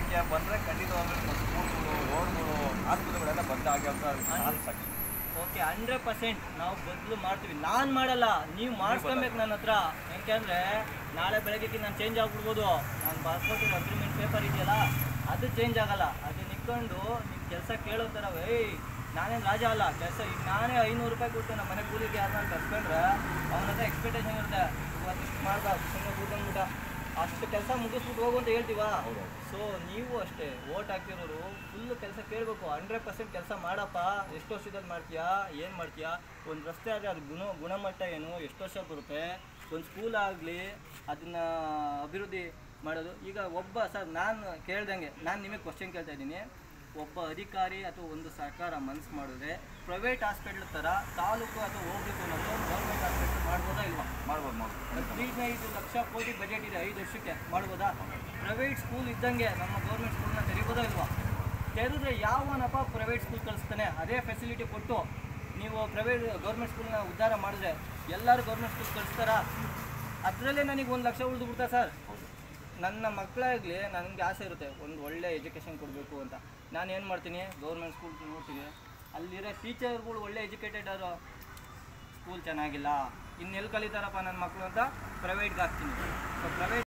ಸಂಖ್ಯೆ ಬಂದರೆ ಖಂಡಿತವಾಗ್ಲೂ ನಿಮ್ಮ ಸ್ಕೂಲ್ಗಳು ರೋಡ್ಗಳು ಆಸ್ಪತ್ರೆಗಳೆಲ್ಲ ಬಂದ್ ಆಗ್ಯಾವ ಚಾನ್ಸ್ ಸಾಕ್ಷಿ ಓಕೆ ಹಂಡ್ರೆಡ್ ಪರ್ಸೆಂಟ್ ನಾವು ಬದಲು ಮಾಡ್ತೀವಿ ನಾನು ಮಾಡಲ್ಲ ನೀವು ಮಾಡಿಸ್ಕೊಬೇಕು ನನ್ನ ಹತ್ರ ಯಾಕೆಂದರೆ ನಾಳೆ ಬೆಳಗ್ಗೆ ನಾನು ಚೇಂಜ್ ಆಗ್ಬಿಡ್ಬೋದು ನಾನು ಪಾಸ್ಪೋರ್ಟ್ ಅಗ್ರಿಮೆಂಟ್ ಪೇಪರ್ ಇದೆಯಲ್ಲ ಅದು ಚೇಂಜ್ ಆಗಲ್ಲ ಅದು ನಿಂತ್ಕೊಂಡು ನೀವು ಕೆಲಸ ಕೇಳೋ ಥರ ಏಯ್ ನಾನೇನು ರಾಜ ಅಲ್ಲ ಕೆಲಸ ಈಗ ನಾನೇ ಐನೂರು ರೂಪಾಯಿ ಕೊಟ್ಟು ನಮ್ಮ ಮನೆ ಕೂಲಿಗೆ ಯಾರನ್ನ ಕರ್ಸ್ಕೊಂಡ್ರೆ ಅವನ ಹತ್ರ ಎಕ್ಸ್ಪೆಕ್ಟೇಷನ್ ಇರುತ್ತೆ ಇವತ್ತು ಇಷ್ಟು ಮಾಡ್ಬಾರ್ದು ಸುಮ್ಮನೆ ಕೂತ್ಕೊಂಡ್ಬಿಟ್ಟ ಅಷ್ಟು ಕೆಲಸ ಮುಗಿಸ್ಬಿಟ್ಟು ಹೋಗು ಅಂತ ಹೇಳ್ತೀವಾ ಸೊ ನೀವು ಅಷ್ಟೇ ಓಟ್ ಹಾಕಿರೋರು ಫುಲ್ ಕೆಲಸ ಕೇಳಬೇಕು ಹಂಡ್ರೆಡ್ ಪರ್ಸೆಂಟ್ ಕೆಲಸ ಮಾಡಪ್ಪ ಎಷ್ಟು ವರ್ಷದಲ್ಲಿ ಮಾಡ್ತೀಯಾ ಏನು ಮಾಡ್ತೀಯಾ ಒಂದು ರಸ್ತೆ ಆದರೆ ಅದು ಗುಣ ಗುಣಮಟ್ಟ ಏನು ಎಷ್ಟು ವರ್ಷ ಬರುತ್ತೆ ಒಂದು ಸ್ಕೂಲ್ ಆಗಲಿ ಅದನ್ನು ಅಭಿವೃದ್ಧಿ ಮಾಡೋದು ಈಗ ಒಬ್ಬ ಸರ್ ನಾನು ಕೇಳ್ದಂಗೆ ನಾನು ನಿಮಗೆ ಕ್ವಶನ್ ಕೇಳ್ತಾ ಇದ್ದೀನಿ ಒಬ್ಬ ಅಧಿಕಾರಿ ಅಥವಾ ಒಂದು ಸರ್ಕಾರ ಮನಸ್ಸು ಮಾಡಿದ್ರೆ ಪ್ರೈವೇಟ್ ಹಾಸ್ಪಿಟ್ಲ್ ಥರ ತಾಲೂಕು ಅಥವಾ ಹೋಗ್ಬೇಕು ಅನ್ನೋದು ಗೌರ್ಮೆಂಟ್ ಹಾಸ್ಪಿಟ್ಲ್ ಮಾಡ್ಬೋದಾ ಇಲ್ವಾ ಮಾಡ್ಬೋದು ಮಾಡ್ಬೋದು ಹದಿನೈದು ಲಕ್ಷ ಕೋಟಿ ಬಜೆಟ್ ಇದೆ ಐದು ವರ್ಷಕ್ಕೆ ಮಾಡ್ಬೋದಾ ಪ್ರೈವೇಟ್ ಸ್ಕೂಲ್ ಇದ್ದಂಗೆ ನಮ್ಮ ಗೌರ್ಮೆಂಟ್ ಸ್ಕೂಲ್ನ ತೆರಿಬೋದಾ ಇಲ್ವಾ ತೆರೆದ್ರೆ ಯಾವನಪ್ಪ ಪ್ರೈವೇಟ್ ಸ್ಕೂಲ್ ಕಳಿಸ್ತಾನೆ ಅದೇ ಫೆಸಿಲಿಟಿ ಕೊಟ್ಟು ನೀವು ಪ್ರೈವೇಟ್ ಗೌರ್ಮೆಂಟ್ ಸ್ಕೂಲ್ನ ಉದ್ಧಾರ ಮಾಡಿದ್ರೆ ಎಲ್ಲರೂ ಗೌರ್ಮೆಂಟ್ ಸ್ಕೂಲ್ ಕಳಿಸ್ತಾರಾ ಅದರಲ್ಲೇ ನನಗೆ ಒಂದು ಲಕ್ಷ ಉಳಿದು ಬಿಡ್ತಾ ಸರ್ ನನ್ನ ಮಕ್ಕಳಾಗಲಿ ನನಗೆ ಆಸೆ ಇರುತ್ತೆ ಒಂದು ಒಳ್ಳೆ ಎಜುಕೇಷನ್ ಕೊಡಬೇಕು ಅಂತ ನಾನು ಏನು ಮಾಡ್ತೀನಿ ಗೌರ್ಮೆಂಟ್ ಸ್ಕೂಲ್ ನೋಡ್ತೀನಿ ಅಲ್ಲಿರೋ ಟೀಚರ್ಗಳು ಒಳ್ಳೆ ಎಜುಕೇಟೆಡ್ ಅವರು ಸ್ಕೂಲ್ ಚೆನ್ನಾಗಿಲ್ಲ ಇನ್ನೆಲ್ಲಿ ಕಲಿತಾರಪ್ಪ ನನ್ನ ಮಕ್ಕಳು ಅಂತ ಪ್ರೈವೇಟ್ಗೆ ಹಾಕ್ತೀನಿ ಸೊ ಪ್ರೈವೇಟ್